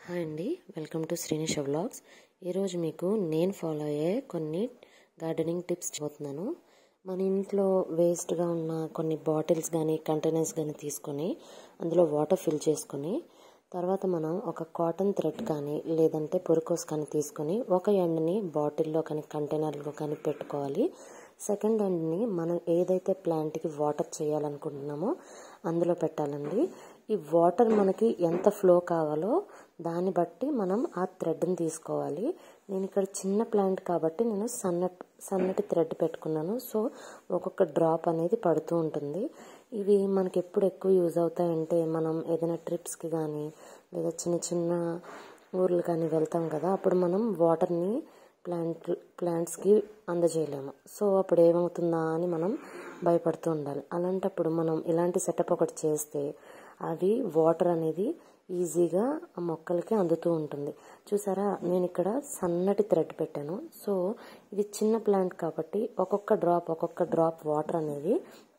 hi అండి welcome to శ్రీనిష vlogs ఈరోజు మీకు నేను ఫాలో అయ్యే కొన్ని గార్డెనింగ్ టిప్స్ చెబుతున్నాను మన ఇంట్లో వేస్ట్గా ఉన్న కొన్ని బాటిల్స్ కానీ కంటైనర్స్ కానీ తీసుకొని అందులో వాటర్ ఫిల్ చేసుకొని తర్వాత మనం ఒక కాటన్ థ్రెడ్ కానీ లేదంటే పురుకోస్ కానీ తీసుకొని ఒక ఎండ్ని బాటిల్లో కానీ కంటైనర్లో కానీ పెట్టుకోవాలి సెకండ్ ఎండ్ని మనం ఏదైతే ప్లాంట్కి వాటర్ చేయాలనుకుంటున్నామో అందులో పెట్టాలండి ఈ వాటర్ మనకి ఎంత ఫ్లో కావాలో దాన్ని బట్టి మనం ఆ థ్రెడ్ని తీసుకోవాలి నేను ఇక్కడ చిన్న ప్లాంట్ కాబట్టి నేను సన్నటి సన్నటి థ్రెడ్ పెట్టుకున్నాను సో ఒక్కొక్క డ్రాప్ అనేది పడుతూ ఉంటుంది ఇవి మనకి ఎప్పుడు ఎక్కువ యూజ్ అవుతాయంటే మనం ఏదైనా ట్రిప్స్కి కానీ లేదా చిన్న చిన్న ఊర్లు కానీ వెళ్తాం కదా అప్పుడు మనం వాటర్ని ప్లాంట్ ప్లాంట్స్కి అందజేయలేము సో అప్పుడు ఏమవుతుందా అని మనం భయపడుతూ ఉండాలి అలాంటప్పుడు మనం ఇలాంటి సెటప్ ఒకటి చేస్తే అవి వాటర్ అనేది ఈజీగా ఆ మొక్కలకి అందుతూ ఉంటుంది చూసారా నేను ఇక్కడ సన్నటి థ్రెడ్ పెట్టాను సో ఇది చిన్న ప్లాంట్ కాబట్టి ఒక్కొక్క డ్రాప్ ఒక్కొక్క డ్రాప్ వాటర్ అనేది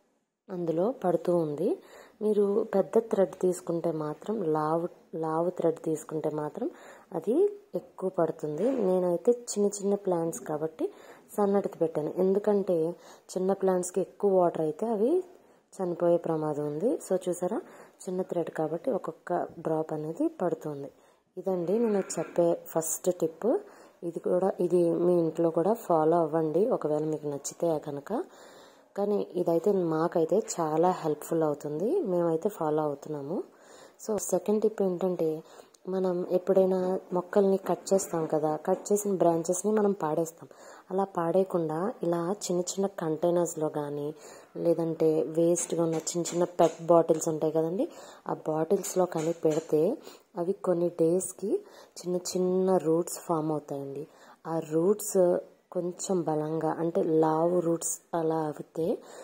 అందులో పడుతూ ఉంది మీరు పెద్ద థ్రెడ్ తీసుకుంటే మాత్రం లావు లావు థ్రెడ్ తీసుకుంటే మాత్రం అది ఎక్కువ పడుతుంది నేనైతే చిన్న చిన్న ప్లాంట్స్ కాబట్టి సన్నటిది పెట్టాను ఎందుకంటే చిన్న ప్లాంట్స్కి ఎక్కువ వాటర్ అయితే అవి చనిపోయే ప్రమాదం ఉంది సో చూసారా చిన్న థ్రెడ్ కాబట్టి ఒక్కొక్క డ్రాప్ అనేది పడుతుంది ఇదండి నేను చెప్పే ఫస్ట్ టిప్ ఇది కూడా ఇది మీ ఇంట్లో కూడా ఫాలో అవ్వండి ఒకవేళ మీకు నచ్చితే కనుక కానీ ఇదైతే మాకైతే చాలా హెల్ప్ఫుల్ అవుతుంది మేమైతే ఫాలో అవుతున్నాము సో సెకండ్ టిప్ ఏంటంటే మనం ఎప్పుడైనా మొక్కల్ని కట్ చేస్తాం కదా కట్ చేసిన బ్రాంచెస్ని మనం పాడేస్తాం అలా పాడేయకుండా ఇలా చిన్న చిన్న కంటైనర్స్లో కానీ లేదంటే వేస్ట్గా ఉన్న చిన్న చిన్న పెట్ బాటిల్స్ ఉంటాయి కదండి ఆ బాటిల్స్లో కానీ పెడితే అవి కొన్ని డేస్కి చిన్న చిన్న రూట్స్ ఫామ్ అవుతాయండి ఆ రూట్స్ కొంచెం బలంగా అంటే లావు రూట్స్ అలా అవుతే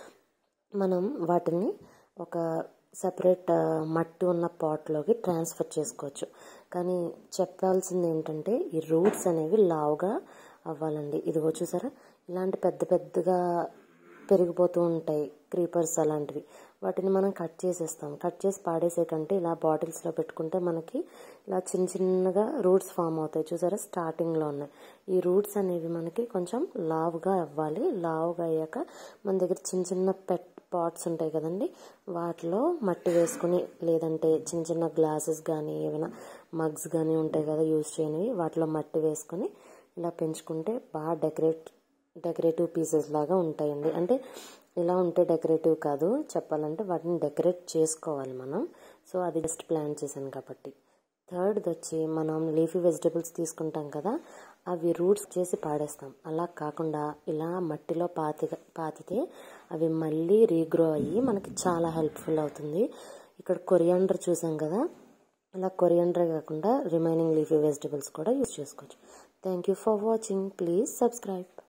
మనం వాటిని ఒక సపరేట్ మట్టి ఉన్న పాట్లోకి ట్రాన్స్ఫర్ చేసుకోవచ్చు కానీ చెప్పాల్సింది ఏంటంటే ఈ రూట్స్ అనేవి లావుగా అవ్వాలండి ఇదిగో చూసారా ఇలాంటి పెద్ద పెద్దగా పెరిగిపోతూ ఉంటాయి క్రీపర్స్ అలాంటివి వాటిని మనం కట్ చేసేస్తాం కట్ చేసి పాడేసే కంటే ఇలా బాటిల్స్లో పెట్టుకుంటే మనకి ఇలా చిన్న చిన్నగా రూట్స్ ఫామ్ అవుతాయి చూసారా స్టార్టింగ్లో ఉన్నాయి ఈ రూట్స్ అనేవి మనకి కొంచెం లావుగా అవ్వాలి లావుగా అయ్యాక మన దగ్గర చిన్న చిన్న పెట్ పాట్స్ ఉంటాయి కదండి వాటిలో మట్టి వేసుకుని లేదంటే చిన్న చిన్న గ్లాసెస్ కానీ ఏమైనా మగ్స్ కానీ ఉంటాయి కదా యూజ్ చేయనివి వాటిలో మట్టి వేసుకొని ఇలా పెంచుకుంటే బాగా డెకరేట్ డెకరేటివ్ పీసెస్ లాగా ఉంటాయండి అంటే ఇలా ఉంటే డెకరేటివ్ కాదు చెప్పాలంటే వాటిని డెకరేట్ చేసుకోవాలి మనం సో అది జస్ట్ ప్లాన్ చేశాను కాబట్టి థర్డ్ది వచ్చి మనం లీఫీ వెజిటబుల్స్ తీసుకుంటాం కదా అవి రూట్స్ చేసి పాడేస్తాం అలా కాకుండా ఇలా మట్టిలో పాతి పాతితే అవి మళ్ళీ రీగ్రో అయ్యి మనకి చాలా హెల్ప్ఫుల్ అవుతుంది ఇక్కడ కొరియాండర్ చూసాం కదా అలా కొరియాండర్ కాకుండా రిమైనింగ్ లీఫీ వెజిటబుల్స్ కూడా యూజ్ చేసుకోవచ్చు thank you for watching please subscribe